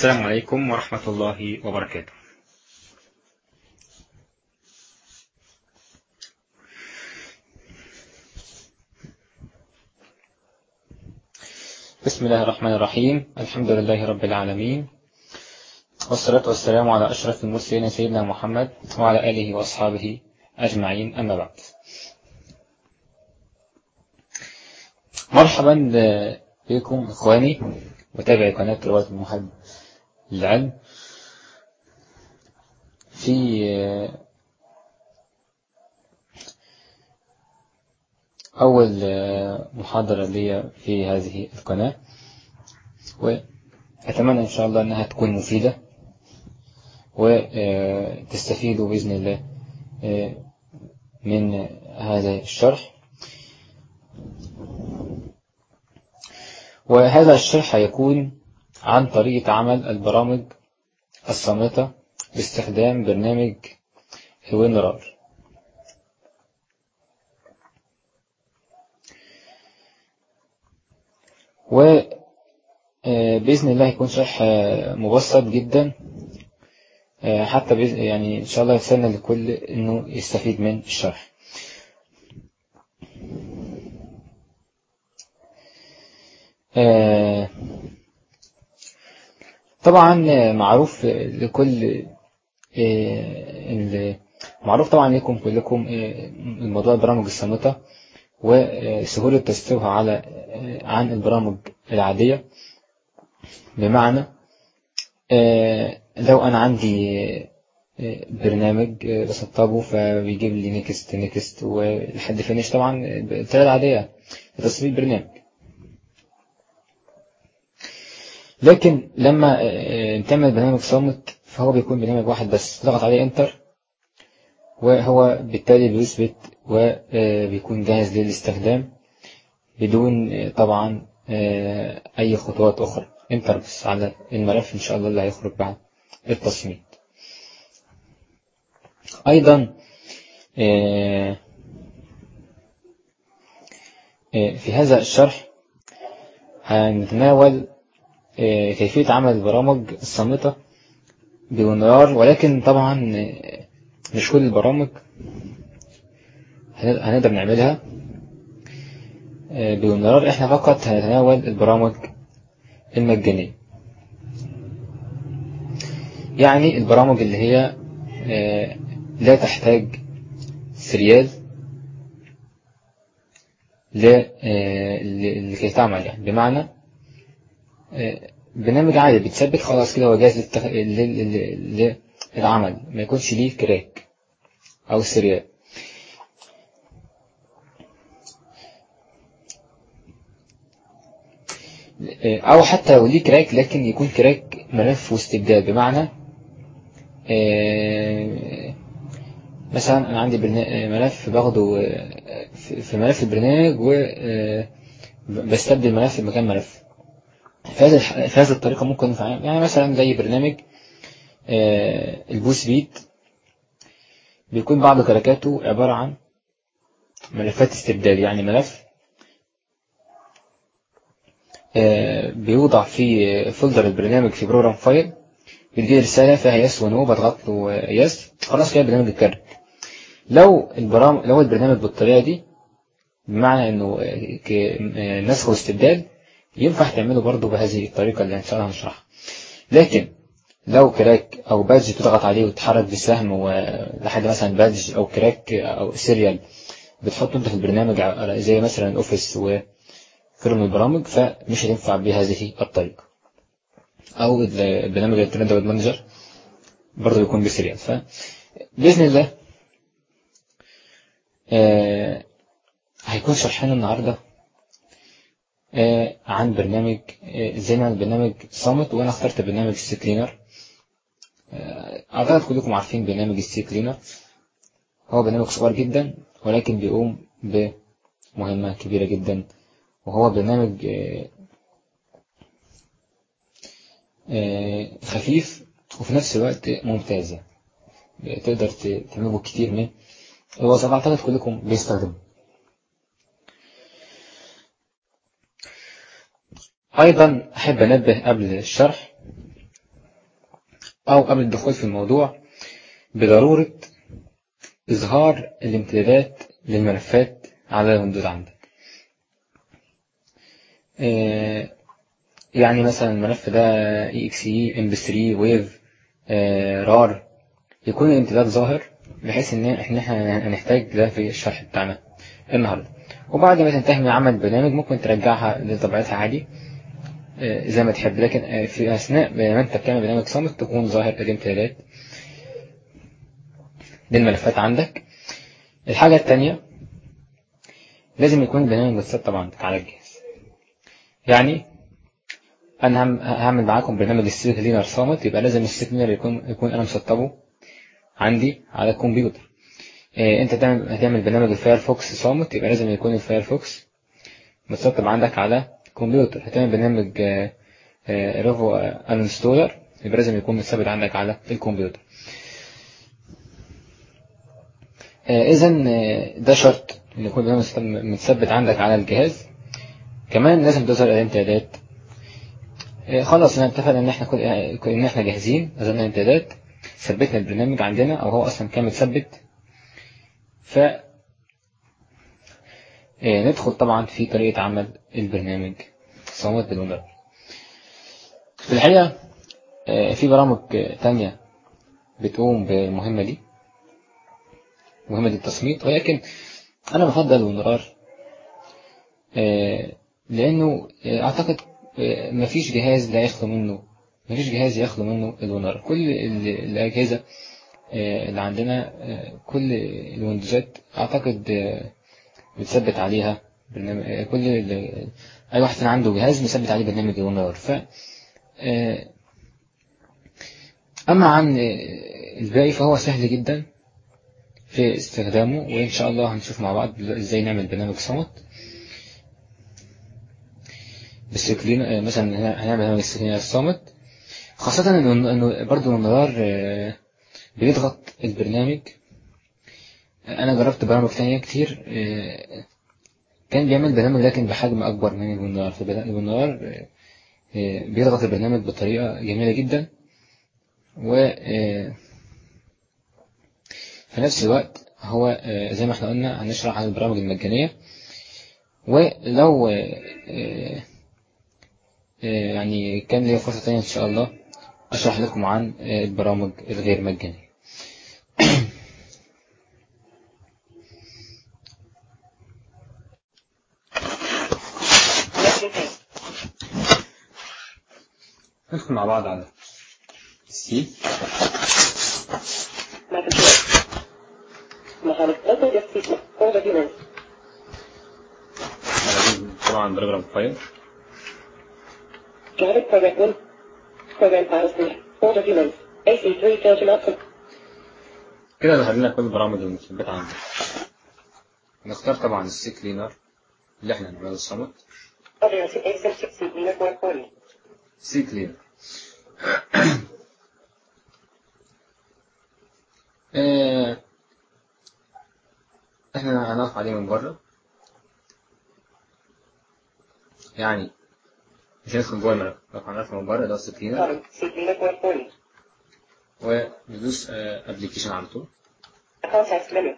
السلام عليكم ورحمة الله وبركاته بسم الله الرحمن الرحيم الحمد لله رب العالمين والصلاة والسلام على أشرف المرسلين سيدنا محمد وعلى آله وأصحابه أجمعين أما بعد مرحبا بكم إخواني متابعي قناة رواية المحب للعلم في أول محاضرة لي في هذه القناة وأتمنى إن شاء الله أنها تكون مفيدة وتستفيدوا بإذن الله من هذا الشرح وهذا الشرح هيكون عن طريقة عمل البرامج الصامتة باستخدام برنامج وينرار وبإذن الله يكون شرح مبسط جدا حتى يعني إن شاء الله يتسنى لكل إنه يستفيد من الشرح طبعا معروف لكل معروف طبعا لكم كلكم الموضوع البرامج الصامتة وسهولة تسطيبها على عن البرامج العادية بمعنى لو أنا عندي برنامج بسطبه فبيجيب لي نيكست نيكست ولحد فينيش طبعا الطريقة العادية لتسطيب البرنامج لكن لما تعمل برنامج صامت فهو بيكون برنامج واحد بس تضغط عليه انتر وهو بالتالي بيثبت وبيكون جاهز للاستخدام بدون طبعا اي خطوات اخرى انتر بس على الملف ان شاء الله اللي هيخرج بعد التصميم ايضا في هذا الشرح هنتناول كيفية عمل البرامج الصامتة بونرار ولكن طبعا مش كل البرامج هنقدر نعملها بونرار احنا فقط هنتناول البرامج المجانية يعني البرامج اللي هي لا تحتاج سريال لكي تعمل يعني بمعنى برنامج عادي بتثبت خلاص كده هو جاهز للتخ... للعمل ما يكونش ليه كراك او سريال او حتى لو ليه كراك لكن يكون كراك ملف واستبدال بمعنى مثلا انا عندي ملف باخده في ملف البرنامج وبستبدل ملف بمكان ملف في هذه الطريقة ممكن نفعل يعني مثلا زي برنامج البوس بيت بيكون بعض كراكاته عبارة عن ملفات استبدال يعني ملف بيوضع في فولدر البرنامج في بروجرام فايل بتجي رسالة فيها يس ونو بضغط له يس خلاص كده البرنامج اتكرر لو البرامج لو البرنامج بالطريقة دي بمعنى انه نسخ واستبدال ينفع تعمله برضه بهذه الطريقة اللي ان شاء الله هنشرحها لكن لو كراك او بادج تضغط عليه وتحرك بسهم ولحد مثلا بادج او كراك او سيريال بتحطه انت في البرنامج زي مثلا اوفيس وغيره من البرامج فمش هتنفع بهذه الطريقة او البرنامج الترند ويب مانجر برضه يكون بسيريال فبإذن الله آه هيكون شرحنا النهارده عن برنامج زي ما البرنامج صامت وانا اخترت برنامج السي كلينر اعتقد كلكم عارفين برنامج السي كلينر هو برنامج صغير جدا ولكن بيقوم بمهمة كبيرة جدا وهو برنامج خفيف وفي نفس الوقت ممتاز تقدر تعمله كتير من الوظائف اعتقد كلكم بيستخدمه أيضا أحب أنبه قبل الشرح أو قبل الدخول في الموضوع بضرورة إظهار الامتدادات للملفات على الويندوز عندك آه، يعني مثلا الملف ده exe mp3 wave آه، rar يكون الامتداد ظاهر بحيث ان احنا هنحتاج ده في الشرح بتاعنا النهارده وبعد ما تنتهي من عمل البرنامج ممكن ترجعها لطبيعتها عادي آه، زي ما تحب لكن في اثناء ما انت بتعمل برنامج صامت تكون ظاهر الامتدادات للملفات عندك الحاجة التانية لازم يكون البرنامج متسطب عندك على الجهاز يعني انا هعمل معاكم برنامج السيك لينر صامت يبقى لازم السيك لينر يكون يكون انا مسطبه عندي على الكمبيوتر إيه انت تعمل هتعمل برنامج الفايرفوكس صامت يبقى لازم يكون الفايرفوكس متسطب عندك على الكمبيوتر هتعمل برنامج ريفو انستولر يبقى لازم يكون متثبت عندك على الكمبيوتر اذا ده شرط ان يكون البرنامج متثبت عندك على الجهاز كمان لازم تظهر الامتدادات خلاص انا اتفقنا ان احنا كل ان احنا جاهزين نزلنا الامتدادات ثبتنا البرنامج عندنا او هو اصلا كان متثبت ف ندخل طبعا في طريقة عمل البرنامج صامت بالوندر في الحقيقة في برامج تانية بتقوم بالمهمة دي مهمة التصميت ولكن أنا بفضل الونرار لأنه أعتقد مفيش جهاز لا يخلو منه مفيش جهاز يخلو منه الونرار كل الأجهزة اللي عندنا كل الويندوزات أعتقد بتثبت عليها برنامج كل أي واحد عنده جهاز مثبت عليه برنامج الونرار ف أما عن الباقي فهو سهل جدا في استخدامه وإن شاء الله هنشوف مع بعض إزاي نعمل برنامج صمت بالسكلين مثلا هنعمل برنامج السكلين الصامت خاصة إنه برضه النظار بيضغط البرنامج أنا جربت برامج تانية كتير كان بيعمل برنامج لكن بحجم أكبر من البنار فالبنار بيضغط البرنامج بطريقة جميلة جدا و في نفس الوقت هو زي ما احنا قلنا هنشرح عن البرامج المجانية ولو يعني كان لي فرصة تانية إن شاء الله أشرح لكم عن البرامج الغير مجانية ندخل مع بعض على سي طبعا بروجرام فايل Java program 1. Program files 3. Folder humans. AC3 filter output. كده ظهر لنا كل البرامج المثبتة عندنا نختار طبعا السي كلينر اللي احنا هنعمله الصمت Other XM6 Linux 140. سي كلينر آه، احنا هنقف عليه من بره يعني مش هندخل جوه الملف لو هنقف من بره ده السي كلينر Bottom. C Linux 140. وندوس ابلكيشن على طول Context menu.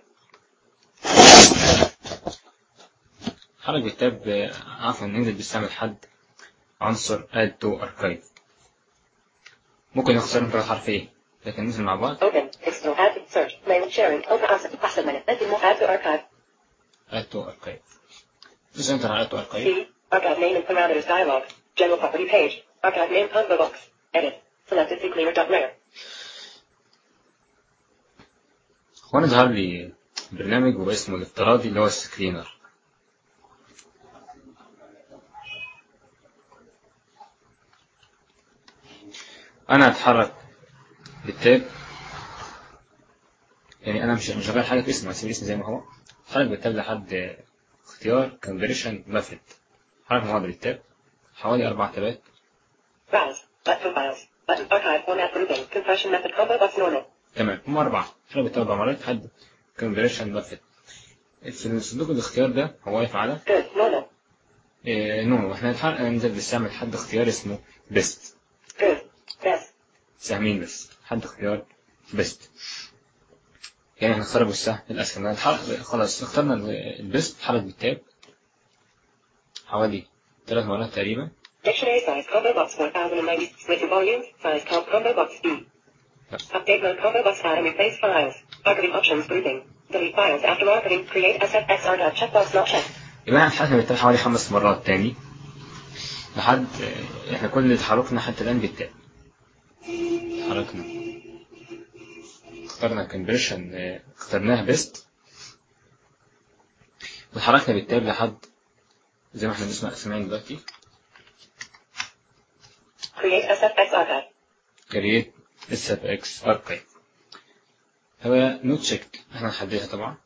حرك بالتاب آه، عفوا ننزل بيستعمل حد عنصر add to archive ممكن نختار نقرأ حرف ايه لكن ننزل مع بعض Open. External add search. Mail sharing. Open asset. Asset menu. Enter more add to archive. add to archive دوس انتر على add to archive C. Archive name and parameters dialog. General property page. Archive name combo box. Edit. Selected ccleaner.rare. وانا ظهر لي برنامج واسمه الافتراضي اللي هو السكرينر انا هتحرك بالتاب يعني انا مش مش هغير حاجه في اسمه هسيب الاسم زي ما هو هتحرك بالتاب لحد اختيار كونفرشن ميثود حرك مع بعض بالتاب حوالي اربع تابات Browse. Button files. Button archive format grouping. Compression method combo box normal. تمام هم أربعة حرك بالتاب أربع مرات لحد كونفرشن ميثود في صندوق الاختيار ده هو واقف على Good. Normal. إيه نو احنا هنحرك ننزل بالسهم لحد اختيار اسمه بيست Good. Best. سهمين بس لحد اختيار بيست يعني هنختار بالسهل الأسهل نتحرك خلاص اخترنا البيست نتحرك بالتاب حوالي ثلاث مرات تقريبا Dictionary size combo box 1090 with volume size com combo box B. Update mode combo box add and replace files. Marketing options grouping. Delete files after marketing. Create SFXR dot checkbox not checked. يبقى احنا اتحركنا بالتاب حوالي خمس مرات تاني لحد احنا كل اللي تحركنا حتى الآن بالتاب تحركنا اخترنا كونفرشن اخترناها بيست وتحركنا بالتاب لحد زي ما احنا بنسمع سامعين دلوقتي Create SFX archive. create SFX archive هو نوت checked احنا نحددها طبعا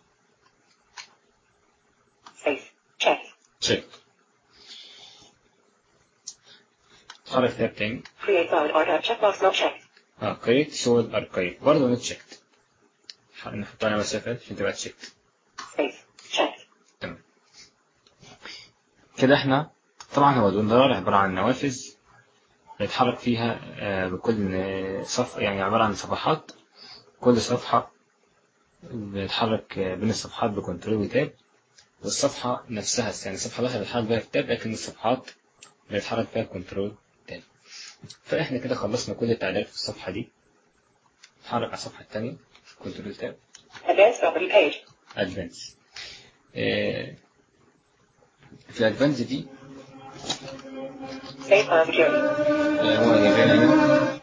Space. Checked. checked تحرك تاب تاني Create solid archive checkbox not checked. اه create solid archive برضه نوت checked نحط عليها مسافات عشان تبقى checked Space. Checked. تمام كده احنا طبعا هو الدولار عبارة عن نوافذ بيتحرك فيها آه، بكل آه، صف يعني عبارة عن صفحات كل صفحة بيتحرك آه، بين الصفحات بكنترول وتاب والصفحة نفسها يعني الصفحة الواحدة بيتحرك بيها التاب لكن الصفحات بيتحرك فيها كنترول تاب فاحنا كده خلصنا كل التعديلات في الصفحة دي نتحرك على الصفحة التانية كنترول تاب Advanced property page. ادفانس في الادفانس دي Save file security. آه، هو جايبها هنا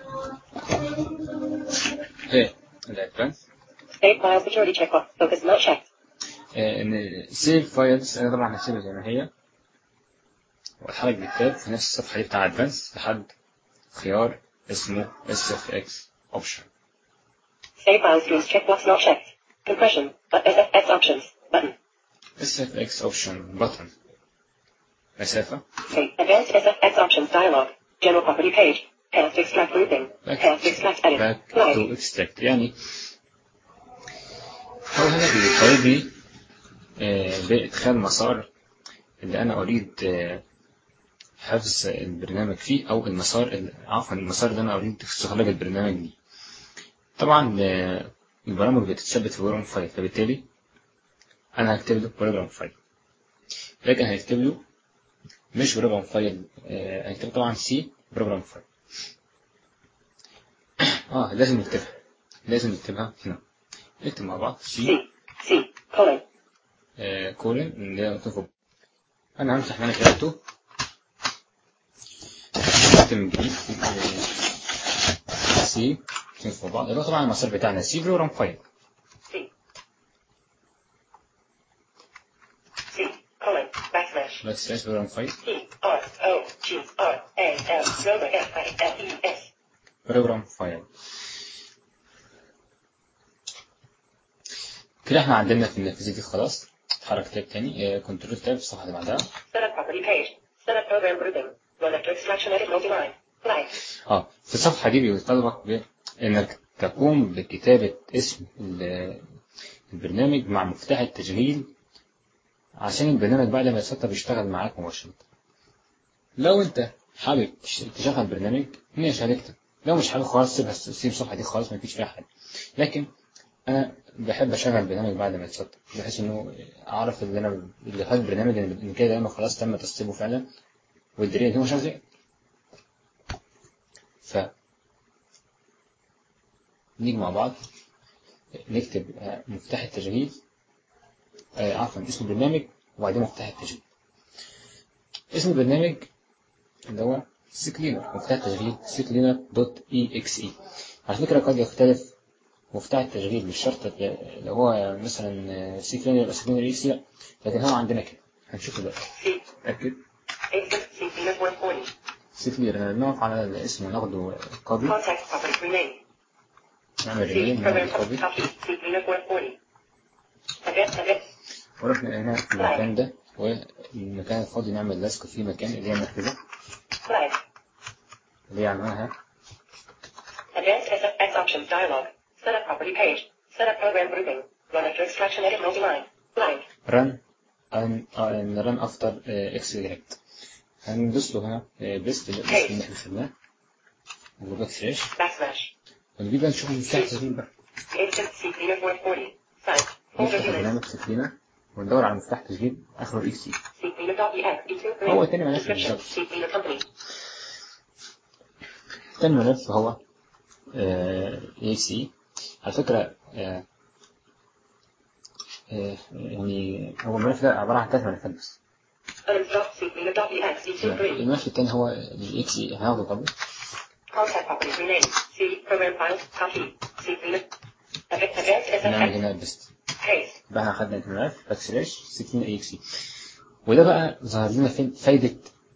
في الادفانس Save file security checkbox. Focus not checked. آه، ان سيف فايلز انا طبعا هسيبها زي ما هي واتحرك بالتاب في نفس الصفحه دي بتاع ادفانس لحد خيار اسمه SFX option Save file streams checkbox not checked. Compression. But SFX options. Button. SFX option button مسافة Save. Advanced SFX options dialog. General property page. Path extract grouping. Back- Path extract edit. back Live. to extract يعني أول حاجة بيطالبني آه، بإدخال مسار اللي أنا أريد آه، حفظ البرنامج فيه أو المسار ال- عفوا المسار اللي أنا أريد استخراج البرنامج دي طبعا آه، البرامج بتتثبت في بروجرام فايل فبالتالي أنا هكتب له بروجرام فايل لكن هنكتب له مش بروجرام فايل آه، هنكتب طبعا سي بروجرام فايل اه لازم نكتبها لازم نكتبها هنا نكتب مع بعض سي C. C. Colon. كولن اللي هي مكتوب فوق. انا همسح هنا كتابته نكتب من جديد سي اثنين فوق بعض اللي هو طبعا المسار بتاعنا سي بروجرام فايل C. C. Colon. Backslash. بس سلاش بروجرام فايل P. R. O. G. R. A. L. Rover F. I. L. E. S. بروجرام فايل كده احنا عدلنا في النافذة دي خلاص اتحرك تاب تاني كنترول تاب الصفحة اللي بعدها Set up property page. Set up program grouping. Run after extraction edit multi-line. Live. اه في الصفحة دي بيطالبك بإنك تقوم بكتابة اسم ال- البرنامج مع مفتاح التشغيل عشان البرنامج بعد ما يتسطب يشتغل معاك مباشرة لو انت حابب تش- تشغل برنامج ماشي هتكتب لو مش حابب خلاص سيبها سيب الصفحة دي خالص مفيش فيها حاجة لكن انا بحب اشغل البرنامج بعد ما يتسطب بحيث انه اعرف ان انا اللي خد البرنامج ان إن كده انا خلاص تم تسطيبه فعلا والدنيا دي مش شغال ف نيجي مع بعض نكتب آه، مفتاح التشغيل آه، عفوا اسم البرنامج وبعدين مفتاح التشغيل اسم البرنامج اللي هو سيكلينر مفتاح التشغيل سيكلينر دوت اي اكس اي على فكرة قد يختلف مفتاح التشغيل مش شرط اللي هو مثلا سيكلينر يبقى سيكلينر اكس لا لكن هو عندنا كده هنشوف دلوقتي C. أكد A6. C. Venus 140. سيكلينر نقف على الاسم وناخده كوبي Contact property rename. نعمل C. رينيم Program نعمل property كوبي copy. C. Venus 140. Advanced edit. ورحنا هنا في المكان ده والمكان الفاضي نعمل لاسك فيه مكان اللي هي مركزة Live. اللي هي عنوانها Advanced SFX options dialog. Set up property page. Set up program grouping. Run after extraction edit multi-line. Blank. run and uh, run after uh, extract هندوس له هنا بيست الاسم اللي احنا خدناه وباك سلاش Backslash. ونجيب بقى نشوف مفتاح التشغيل بقى Instant C cleaner 440. Size. Folder نفتح units. برنامج سكرينة وندور على مفتاح تشغيل آخره اكس سي C cleaner.exe. E23. هو تاني ملف Description. بالظبط. C cleaner company. تاني ملف هو اي سي على فكرة آه، آه، يعني هو الملف ده عبارة عن ثلاث ملفات بس Uninstall C cleaner.exe. E23. الملف التاني هو الاكس اي هناخده طبعا Contact properties rename. C program files. Copy. C cleaner. Advanced نعمل SFX. هنا بس Paste. بقى احنا خدنا الملف باك سلاش 60 اي اكس اي وده بقى ظهر لنا فين فايدة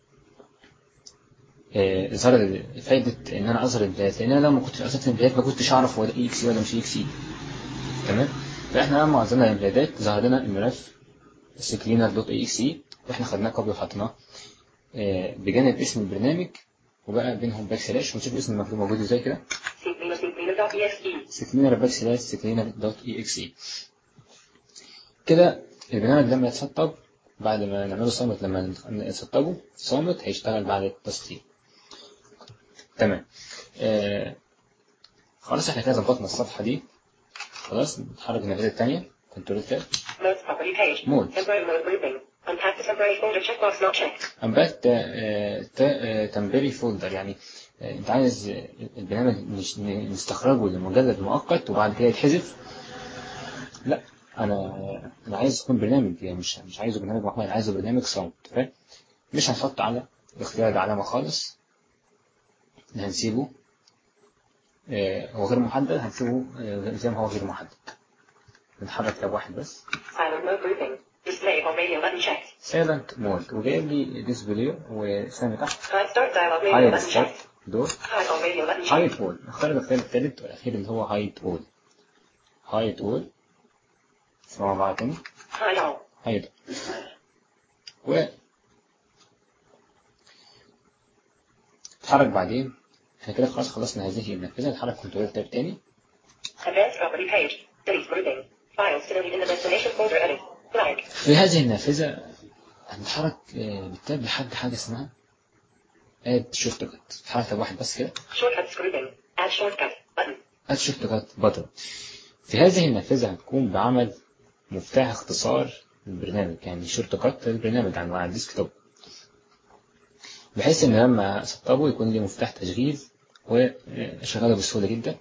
آه، ظهر فايدة ان انا اظهر البدايات لان انا لما كنت في اساس البدايات ما كنتش اعرف هو ده اي اكس اي ولا مش اي اكس اي تمام فاحنا لما اظهرنا البدايات ظهر لنا الملف سكرينر دوت اي اكس اي واحنا خدناه قبل وحطيناه آه، بجانب اسم البرنامج وبقى بينهم باك سلاش ونشوف اسم المكتوب موجود ازاي كده C cleaner. C cleaner.exe. سكرينر باك سلاش سكرينر دوت اي اكس اي كده البرنامج لما يتسطب بعد ما نعمله صامت لما نسطبه صامت هيشتغل بعد التسطيب تمام آه خلاص احنا كده ظبطنا الصفحة دي خلاص نتحرك النافذة التانية كنترول تاب Modes property page. Mode. Temporary mode grouping. Unpack the temporary folder checkbox not checked. امباكت تمبري فولدر يعني آه، انت عايز آه، البرنامج مش ن- نستخرجه لمجلد مؤقت وبعد كده يتحذف لا انا انا عايز يكون برنامج يعني مش مش عايزه برنامج محمول انا عايزه برنامج صامت فاهم مش هنحط على اختيار العلامة خالص هنسيبه آه، هو غير محدد هنسيبه آه، زي ما هو غير محدد نتحرك تاب واحد بس Silent mode grouping. Display on radio button checked. سايلنت مود وجايب لي ديسبلاي وسامي تحت Hide start dialog radio هايد button ستارت checked. دور Hide on radio button checked. هايد اول نختار الاختيار الثالث والاخير اللي هو هايد اول هايد اول اسمعوا بعض تاني Hide all. هايد و اتحرك بعدين احنا كده خلاص خلصنا هذه النافذة نتحرك كنترول تاب تاني Advanced property page. Delete grouping. Files to delete in the destination folder edit. Flag. في هذه النافذة هنتحرك آه، بالتاب لحد حاجة اسمها اد شورت كات نتحرك تاب واحد بس كده Shortcuts grouping. Add shortcut. Button. اد شورت كات بطل في هذه النافذة هتقوم بعمل مفتاح اختصار للبرنامج يعني شورت كات للبرنامج عن على الديسكتوب بحيث ان لما اسطبه يكون لي مفتاح تشغيل وشغاله بسهولة جدا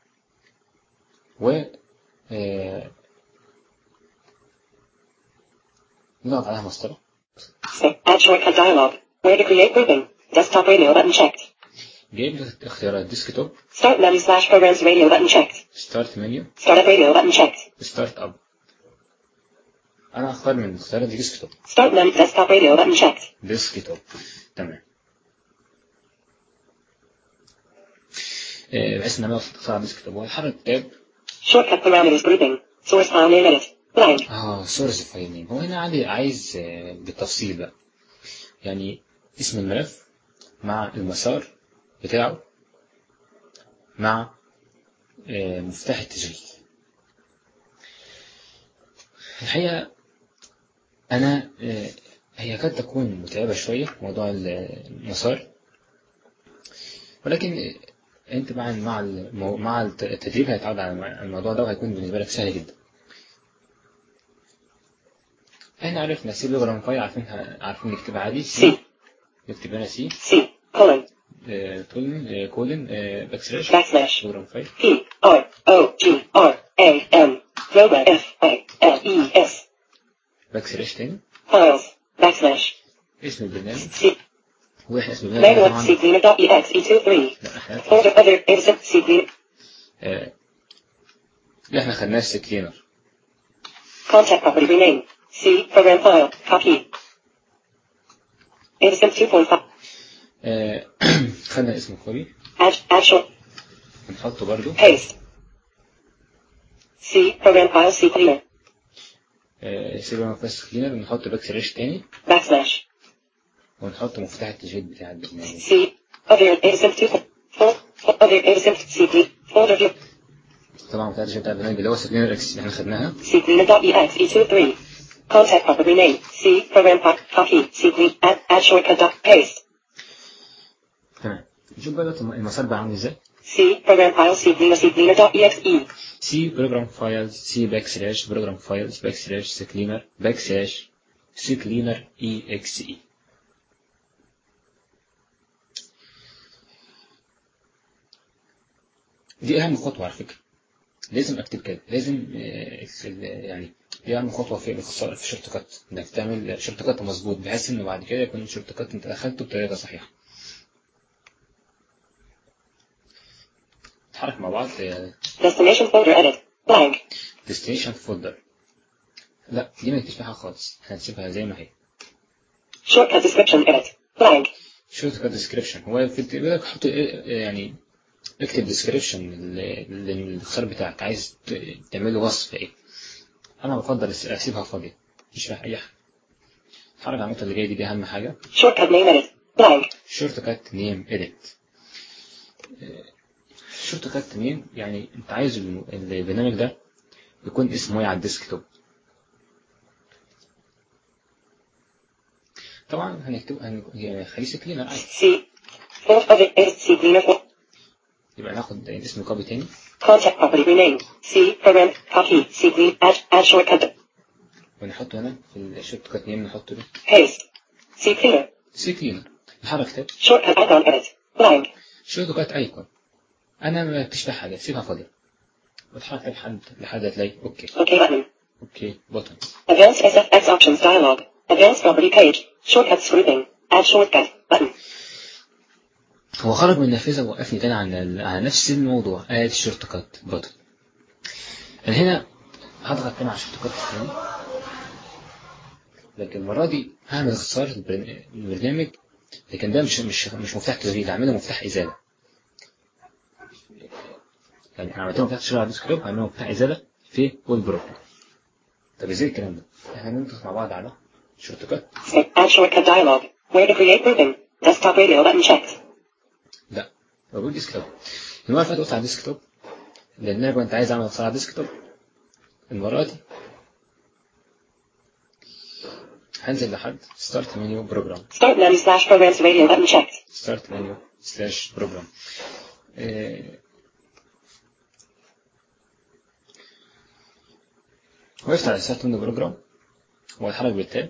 و آه، نضغط عليها مسطرة Add shortcut dialog. Where to create grouping. Desktop radio button checked. جايب لي اختيارات ديسكتوب Start menu slash programs radio button checked. ستارت منيو Startup radio button checked. ستارت اب انا اختار من اختيارات ديسكتوب Start menu desktop radio button checked. ديسكتوب تمام آه، بحيث ان انا اختار ديسكتوب وهحرك تاب Shortcut parameters grouping. Source file name edit. Blank. اه سورس فايل نيم هو هنا عندي عايز آه، بالتفصيل بقى يعني اسم الملف مع المسار بتاعه مع آه، مفتاح التشغيل الحقيقة أنا آه، هي قد تكون متعبة شوية موضوع المسار ولكن آه، أنت مع مع المو- مع التدريب هيتعود على الموضوع ده وهيكون بالنسبة لك سهل جدا احنا عرفنا سي بروجرام فايل عارفين عارفين نكتبها عادي C. نكتب هنا سي C. Colon. كولن كولن باك سلاش Backslash. بروجرام فايل P. R. O. G. R. A. M. Program. F. I. L. E. S. باك سلاش تاني Files. Backslash. اسم البرنامج C. واحنا اسم البرنامج Manual. C. طبعا Cleaner.exe. E23. لا احنا Folder other. Edison. C. Cleaner. آه، اللي احنا خدناه السكلينر Contact property rename. C. Program file. Copy. Edison 2.5. آه، خدنا اسم الكوبي Add. Add short. نحطه برضو Paste. C. Program file. C. Cleaner. سي بروجرام فايل سكلينر ونحط باك سلاش تاني Backslash. ونحط مفتاح التشغيل بتاع البرنامج C. Other. Edison 2. Fol- Other. Edison. C. Cleaner. Folder view. طبعا مفتاح التشغيل بتاع البرنامج اللي هو سكلينر اكس اللي احنا خدناها C. Cleaner.exe. E23. Contact property rename. C. Program file. Copy. C. Clean. Add. Add shortcut. Dot. Paste. تمام نشوف بقى دلوقتي المسار بقى عامل ازاي C. C. Program file C cleaner C cleaner.exe. سي بروجرام فايلز سي باك سلاش بروجرام فايلز باك سلاش سي كلينر باك سلاش سي كلينر اي اكس اي دي اهم خطوه على فكره لازم اكتب كده لازم آه، ال- يعني دي اهم خطوه في الاختصار في شورت كات انك تعمل شورت كات مظبوط بحيث انه بعد كده يكون شورت كات انت دخلته بطريقه صحيحه نتحرك مع بعض آه، Destination folder edit. Blank. destination folder لا دي ما نكتبش فيها حاجه خالص هنسيبها زي ما هي Shortcut description edit. Blank. شورت كات ديسكريبشن هو في بيقول لك حط يعني اكتب ديسكريبشن للاختصار بتاعك عايز ت- تعمل له وصف ايه انا بفضل أس- اسيبها فاضيه مش رايح اي حاجه اتحرك على النقطه اللي جايه دي دي اهم حاجه Shortcut name edit. Blank. شورت كات نيم اديت شورت كات نيم يعني انت عايز الم- البرنامج ده يكون اسمه ايه على الديسكتوب طبعا هنكتب هن- خليه كلينر عادي C. Font of it edit C cleaner for يبقى ناخد اسم كوبي تاني contact property rename. C. Program copy C clean add add shortcut ونحطه هنا في الشورت كات نيم نحطه ده paste. C cleaner. سي كلينر نحرك تاب Shortcut icon edit. Blank. شورت كات ايكون انا ما بكتبش فيها حاجه سيبها فاضيه وتحرك لحد لحد هتلاقي اوكي OK button. اوكي بوتن Advanced SFX options dialog. Advanced property page. Shortcut grouping. Add shortcut button. هو خرج من النافذه ووقفني تاني على على نفس الموضوع اد شورت كات بوتن انا هنا هضغط تاني على شورت كات تاني لكن المره دي هعمل اختصار للبرن- للبرنامج لكن ده مش مش مش مفتاح تشغيل هعمله مفتاح ازاله يعني انا عملت له مفتاح تشغيل على الديسكتوب هعمله مفتاح ازاله في ويب بروجرام طب ازاي الكلام ده؟ احنا هنضغط مع بعض على شورت كات Add shortcut dialog. Where to create grouping. Desktop radio button checked. لا بقول ديسكتوب المره اللي فاتت قلت على ديسكتوب لان انا كنت عايز اعمل اختصار على ديسكتوب المره دي هنزل لحد ستارت منيو بروجرام Start menu slash programs radio button checked. ستارت منيو سلاش بروجرام وقفت على ستارت منيو بروجرام وهتحرك بالتاب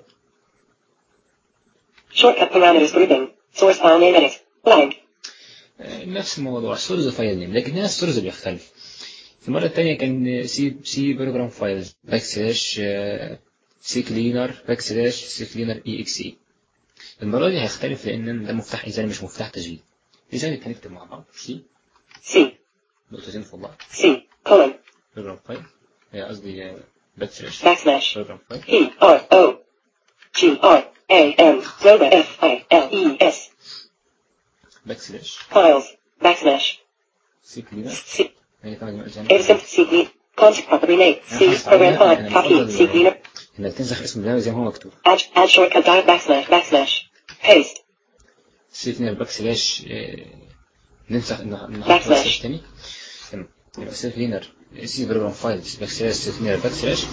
Shortcut parameters grouping. Source file name edit. Blank. آه، نفس الموضوع سورز فايل نيم لكن هنا السورز بيختلف في المرة التانية كان سي سي بروجرام فايلز باك سلاش سي كلينر باك سلاش سي كلينر اي اكس اي المرة دي هيختلف لأن ده مفتاح إزالة مش مفتاح تشغيل لذلك هنكتب مع بعض سي C. نقطتين فوق بعض C. Colon. بروجرام فايل آه، قصدي باك سلاش Backslash. بروجرام فايل P. R. O. G. R. A. M. Rhoda F. I. L. E. S. باك سلاش Files. Backslash. سي كلينر C. هي كمان دي Edit قلت simple C. Clean. Contact property name. C. Program file. Copy. C. Cleaner. انك تنسخ اسم البرنامج زي ما هو مكتوب Add, add shortcut dial backslash backslash. Paste. سي كلينر باك سلاش آه، ننسخ نحط Backslash. باك سلاش تاني تمام يبقى سي كلينر سي بروجرام فايلز باك سلاش سي كلينر باك سلاش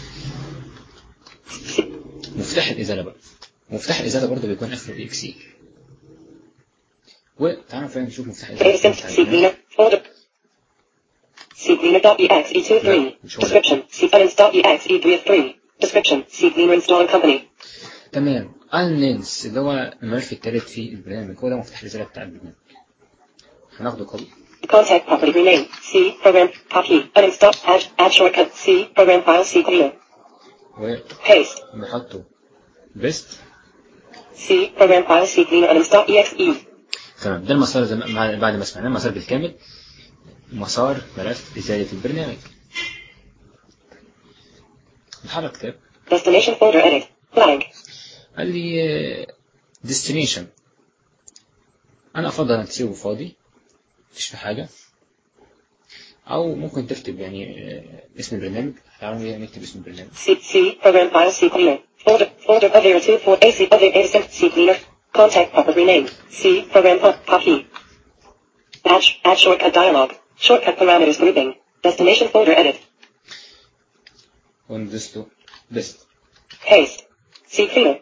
مفتاح الإزالة بقى مفتاح الإزالة برضه بيكون اف اي اكس اي وتعالوا فعلا نشوف مفتاح Edit الإزالة simple بتاع C. البرنامج. Cleaner. Folder. C. Cleaner.exe23. مش هو ده. Description. C. Buttons.exe3 of 3. Description. C. Cleaner installing company. تمام انلينس اللي هو الملف التالت في البرنامج هو ده مفتاح الإزالة بتاع البرنامج هناخده كوبي Contact property rename. C. Program. Copy. Uninstall. Add. Add shortcut. C. Program file. C. Cleaner. Paste. ونحطه بيست C. Program file. C. Cleaner. Uninstall. EXE. تمام ده المسار زي ما بعد ما سمعناه المسار بالكامل مسار ملف إزالة البرنامج نحرك تاب Destination folder edit. Blank. قال لي ديستنيشن انا افضل ان تسيبه فاضي مفيش في حاجه او ممكن تكتب يعني آه، اسم البرنامج تعالوا نكتب اسم البرنامج C. C. Program file. C. Cleaner. Folder. Folder. Other 2 for AC. Other data simple. C. Cleaner. Contact property rename. C. Program file. Copy. Add. Add shortcut dialog. Shortcut parameters grouping. Destination folder edit. وندوس له بيست Paste. C. Cleaner.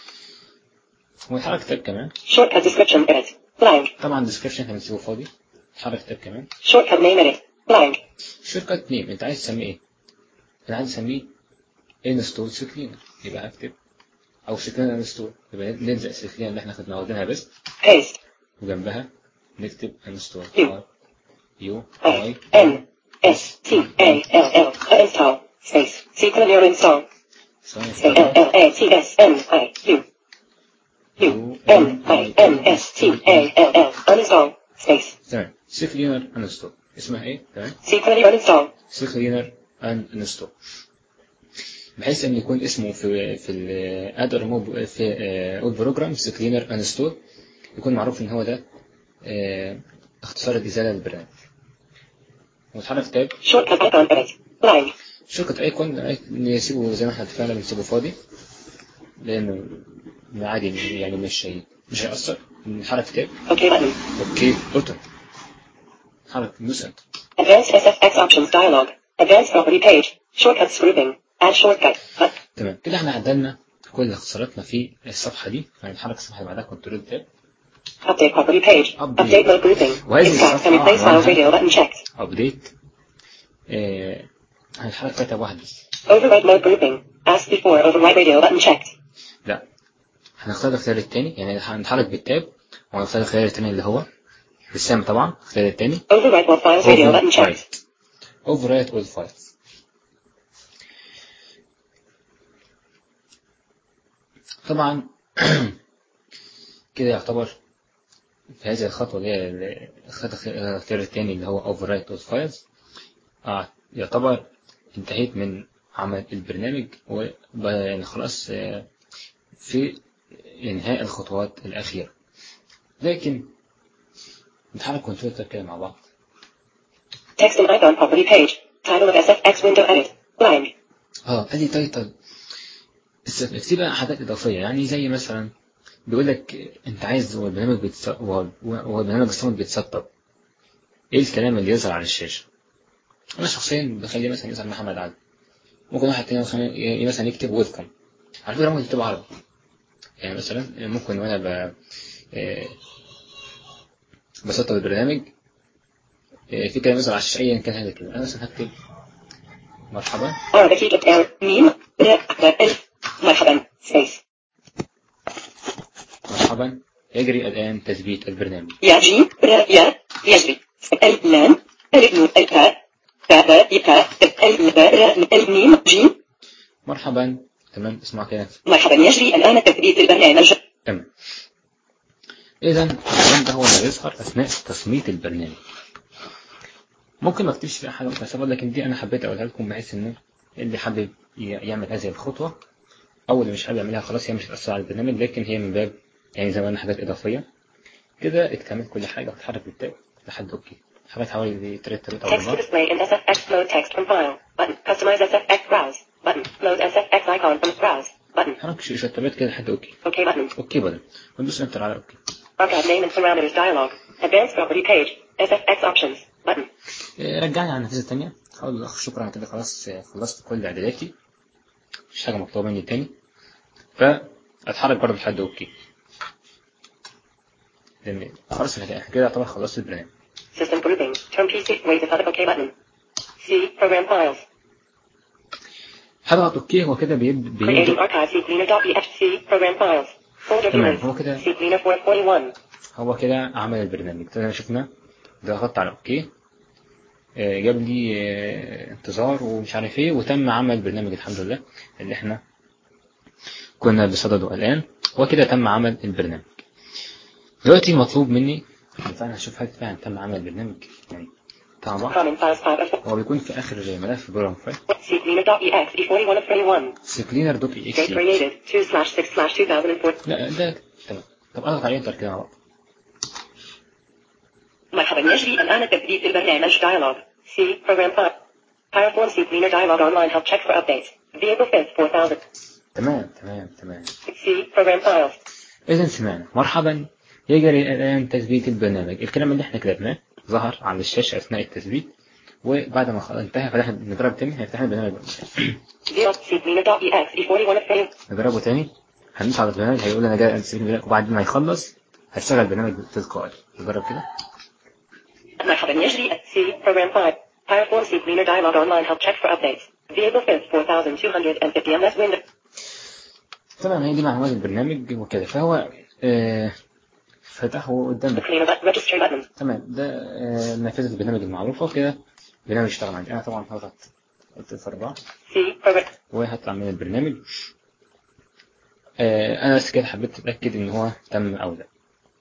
ونحرك تاب كمان Shortcut description edit. Blank. طبعا ديسكربشن هنسيبه فاضي حرف تاب كمان Shortcut name edit. Blank. شركة نيم انت عايز تسميه ايه؟ انا عايز اسميه انستول سكرين يبقى هكتب او سكرين انستول يبقى نلزق السكرين اللي احنا كنا واخدينها بس Paste. وجنبها نكتب انستول يو. يو I اي N S T A L L. Install. Space. C clear install. ثواني A L L A T S N I U. U N I N S T A L L. Uninstall. Space. تمام سكرينر انستول اسمها ايه؟ تمام C clear uninstall. سكرينر ان انستول بحيث ان يكون اسمه في في الاد ريموف في اول بروجرام سكرينر انستول يكون معروف ان هو ده آه، اختصار الازاله للبرنامج وتحرك تاب Shortcut icon edit. Blank. شركة ايكون نسيبه زي ما احنا اتفقنا بنسيبه فاضي لانه عادي يعني مش هي مش هيأثر نحرك تاب OK button. اوكي اوتو حرك دوس انتر Advanced SFX options dialog. Advanced property page. Shortcuts grouping. Add shortcut. But تمام كده احنا عدلنا كل اختصاراتنا في الصفحة دي هنتحرك الصفحة اللي بعدها كنترول تاب update property page. Update. Update mode grouping. وهذه Extract and الصفحة replace files عنوانها- radio button checked. ابديت آه هنتحرك فيها تاب واحد بس Override mode grouping. As before override radio button checked. لا هنختار الاختيار التاني يعني هنتحرك بالتاب وهنختار الاختيار التاني اللي هو بالسام طبعا الاختيار التاني Override all files radio button checked. overwrite all files طبعا كده يعتبر في هذه الخطوة اللي هي الخط- الاختيار التاني اللي هو overwrite all files آه يعتبر انتهيت من عمل البرنامج ويعني خلاص آه، في إنهاء الخطوات الأخيرة لكن نتحرك كنترول كده مع بعض Text and icon property page. Title of SFX window edit. Blank. اه ادي تايتل اكتب بقى حاجات اضافيه يعني زي مثلا بيقول لك انت عايز هو البرنامج بيتس... هو هو البرنامج الصمت بيتسطب ايه الكلام اللي يظهر على الشاشه انا شخصيا بخلي مثلا يظهر محمد عادل ممكن واحد تاني مثلا ي- مثلا يكتب ويلكم على فكره ممكن يكتب عربي يعني مثلا ممكن وانا ب آه، بسطب البرنامج آه، في كلام يظهر على الشاشه ايا كان هذا الكلام انا مثلا هكتب مرحبا Arabic Egypt error. Meme. Red. مرحبا. Space. مرحبا يجري الآن تثبيت البرنامج يجري. را. يا. يجري. اللام. ألف نون التاء. تاء باء ياء الباء راء الميم جيم. مرحبا تمام اسمع كده مرحبا يجري الآن تثبيت البرنامج. تمام إذا الكلام ده هو اللي يظهر أثناء تصميت البرنامج ممكن ما اكتبش فيها حاجة متناسبة لكن دي أنا حبيت أقولها لكم بحيث إن اللي حابب ي- يعمل هذه الخطوة أو اللي مش حابب يعملها خلاص هي مش هتأثر على البرنامج لكن هي من باب يعني زي ما قلنا حاجات إضافية كده اكتملت كل حاجة وتحرك بالتاب لحد أوكي حاجات حوالي تلات تلات أو Text to أربعة display in SFX mode text from file. Button. Customize SFX browse. Button. Load SFX icon from browse. Button. حرك شتبات كده لحد أوكي OK button. أوكي بدل وندوس انتر على أوكي Archive name and parameters dialog. Advanced property page. SFX options. Button. إيه، رجعني على النافذة التانية حاول أخ شكرا أنا كده خلاص آه، خلصت كل إعداداتي مش حاجة مطلوبة مني تاني فأتحرك برضه لحد أوكي لأن خلاص إحنا كده يعتبر خلصت البرنامج System grouping. Term PC. Wait to OK button. C. Program files. هضغط أوكي هو كده بيب- Creating بيبدأ archive cleaner.exe. Program files. Folder تمام views. هو كده cleaner 441. هو كده عمل البرنامج زي ما شفنا ضغطت على أوكي آه، جاب لي آه، انتظار ومش عارف ايه وتم عمل البرنامج الحمد لله اللي احنا كنا بصدده الآن وكده تم عمل البرنامج دلوقتي مطلوب مني فأنا هشوف هل فعلا تم عمل البرنامج يعني طبعا Common files 5 of هو بيكون في آخر ملف بروجرام فايل cleaner.exe. E41 of 31. سكلينر دوت اي Date اكس created. 2 slash 6 slash 2004. لا ده تمام طب اضغط عليه انتر كده مع بعض مرحبا يجري الآن تثبيت البرنامج dialog. C. Program file. Pyroform C Cleaner dialog online help check for updates. Vehicle fit 4000. تمام تمام تمام C. Program files. إذا سمعنا مرحبا يجري الآن تثبيت البرنامج الكلام اللي احنا كتبناه ظهر على الشاشة أثناء التثبيت وبعد ما خ- انتهى فتحنا نجرب تاني هيفتح لنا البرنامج Vehicle C Cleaner.exe. E41 of 31. نجربه تاني هندوس على البرنامج هيقول لنا جاي تثبيت البرنامج وبعد ما يخلص هيشتغل البرنامج تلقائي نجرب كده مرحبا يجري C program 5 Fire 4 C cleaner dialog online help check for updates vehicle fifth 4250 ms window طبعا هي دي معلومات البرنامج وكده فهو آه فتحه قدامك cleaner button registry button تمام ده آه نافذة البرنامج المعروفة وكده البرنامج اشتغل عندي أنا طبعا هضغط قلت أربعة C program وهطلع من البرنامج آه أنا بس كده حبيت أتأكد إن هو تم أو لا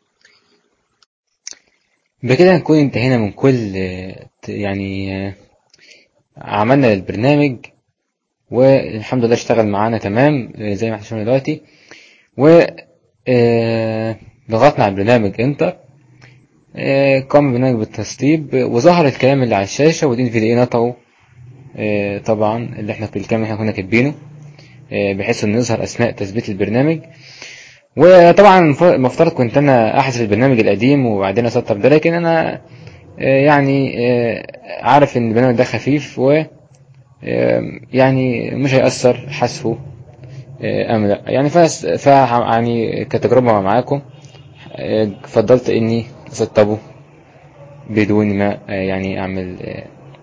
بكده نكون انتهينا من كل آه، ت- يعني آه، عملنا البرنامج والحمد لله اشتغل معانا تمام آه، زي ما احنا شفنا دلوقتي و آه، ضغطنا على البرنامج انتر آه، قام البرنامج بالتسطيب وظهر الكلام اللي على الشاشة ودي الفي دي اي نطعه آه، طبعا اللي احنا الكلام اللي احنا كنا كاتبينه آه، بحيث انه يظهر اثناء تثبيت البرنامج وطبعا المف- المفترض كنت انا احذف البرنامج القديم وبعدين اسطب ده لكن انا آه، يعني آه، عارف ان البرنامج ده خفيف و آه، يعني مش هيأثر حذفه آه، ام لا يعني فاس ف يعني كتجربة معاكم آه، فضلت اني اسطبه بدون ما آه، يعني اعمل آه،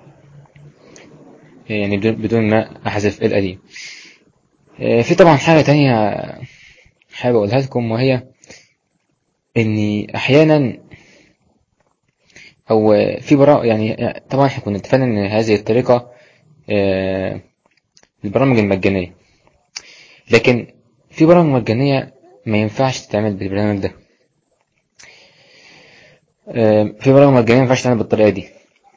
يعني بدون بدون ما احذف القديم آه، في طبعا حاجة تانية حابب اقولها لكم وهي اني احيانا او في براء يعني طبعا احنا كنا اتفقنا ان هذه الطريقة آه، البرامج المجانية لكن في برامج مجانية ما ينفعش تتعمل بالبرنامج ده آه، في برامج مجانية ما ينفعش تتعمل بالطريقة دي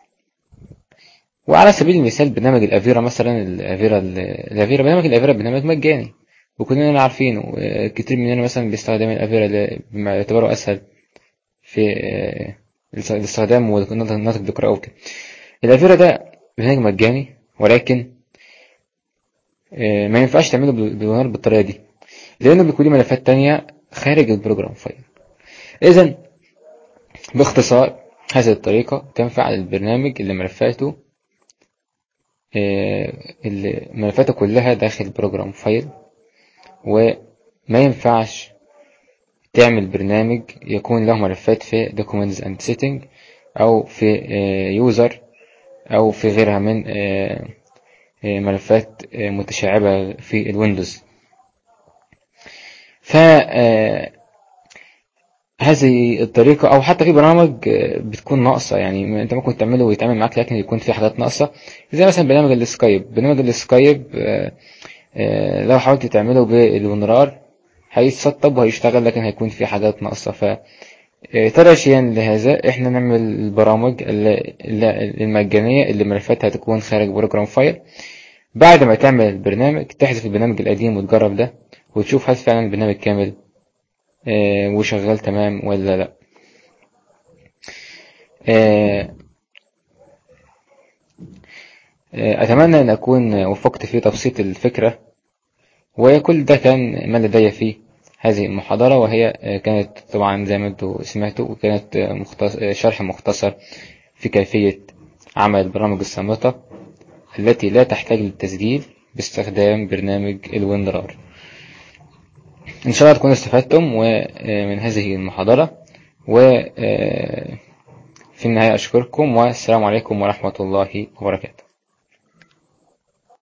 وعلى سبيل المثال برنامج الافيرا مثلا الافيرا الافيرا برنامج الافيرا برنامج مجاني وكلنا عارفينه آه، كتير مننا مثلا بيستخدم الافيرا ل- بما يعتبره اسهل في آه، الاستخدام والنطق بقراءة وكده الافيرا ده برنامج مجاني ولكن آه، ما ينفعش تعمله بال- بالبرنامج بالطريقة دي لأنه بيكون ليه ملفات تانية خارج البروجرام فايل إذا باختصار هذه الطريقة تنفع للبرنامج اللي ملفاته آه، اللي ملفاته كلها داخل بروجرام فايل وما ينفعش تعمل برنامج يكون له ملفات في documents and setting أو في آه، user أو في غيرها من آه، آه، ملفات آه، متشعبة في الويندوز ف آه، هذه الطريقة أو حتى في برامج آه، بتكون ناقصة يعني أنت ممكن تعمله ويتعمل معاك لكن يكون في حاجات ناقصة زي مثلا برنامج السكايب برنامج السكايب آه، آه، لو حاولت تعمله بالونرار هيتسطب وهيشتغل لكن هيكون في حاجات ناقصة ف آه، ترشيا لهذا احنا نعمل البرامج ال- ال- المجانية اللي ملفاتها تكون خارج بروجرام فايل بعد ما تعمل البرنامج تحذف البرنامج القديم وتجرب ده وتشوف هل فعلا البرنامج كامل آه، وشغال تمام ولا لا آه، آه، أتمنى أن أكون وفقت في تبسيط الفكرة وكل ده كان ما لدي في هذه المحاضرة وهي آه، كانت طبعا زي ما انتم سمعتوا وكانت آه، مختص... آه، شرح مختصر في كيفية عمل البرامج الصامتة التي لا تحتاج للتسجيل باستخدام برنامج الويندرار إن شاء الله تكونوا استفدتم ومن هذه المحاضرة وفي النهاية أشكركم والسلام عليكم ورحمة الله وبركاته